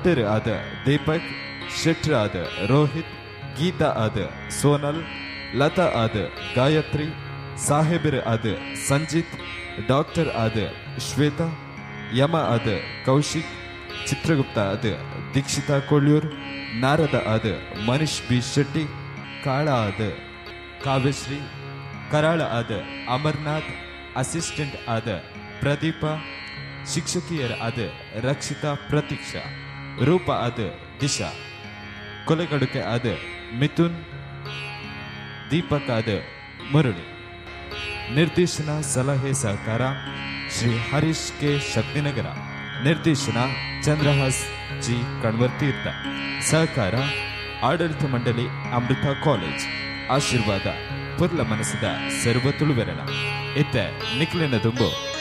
ನಟರು ಆದ ದೀಪಕ್ ಶೆಟ್ರ್ ಆದ ರೋಹಿತ್ ಗೀತಾ ಆದ ಸೋನಲ್ ಲತಾ ಆದ ಗಾಯತ್ರಿ ಸಾಹೇಬರ್ ಆದ ಸಂಜಿತ್ ಡಾಕ್ಟರ್ ಆದ ಶ್ವೇತಾ ಯಮ ಆದ ಕೌಶಿಕ್ ಚಿತ್ರಗುಪ್ತ ಆದ ದೀಕ್ಷಿತಾ ಕೊಳ್ಳೂರ್ ನಾರದ ಆದ ಮನೀಶ್ ಬಿ ಶೆಟ್ಟಿ ಕಾಳ ಆದ ಕಾವ್ಯಶ್ರೀ ಕರಾಳ ಆದ ಅಮರ್ನಾಥ್ ಅಸಿಸ್ಟೆಂಟ್ ಆದ ಪ್ರದೀಪ ಶಿಕ್ಷಕಿಯರ ಆದ ರಕ್ಷಿತಾ ಪ್ರತೀಕ್ಷಾ ರೂಪ ಆದ ದಿಶಾ ಕೊಲೆಗಡುಕೆ ಆದ ಮಿಥುನ್ ದೀಪಕ್ ಆದ ಮುರಳಿ ನಿರ್ದೇಶನ ಸಲಹೆ ಸಹಕಾರ ಶ್ರೀ ಹರೀಶ್ ಕೆ ಶಕ್ತಿನಗರ ನಿರ್ದೇಶನ ಚಂದ್ರಹಾಸ್ ಜಿ ಕಣ್ವರ್ತೀರ್ಥ ಸಹಕಾರ ಆಡಳಿತ ಮಂಡಳಿ ಅಮೃತ ಕಾಲೇಜ್ ಆಶೀರ್ವಾದ ಪುರ್ಲ ಮನಸ್ಸದ ಸರ್ವ ತುಳುವೆರಣ ಇತ್ತ ನಿಖಿಲಿನ ತುಂಬು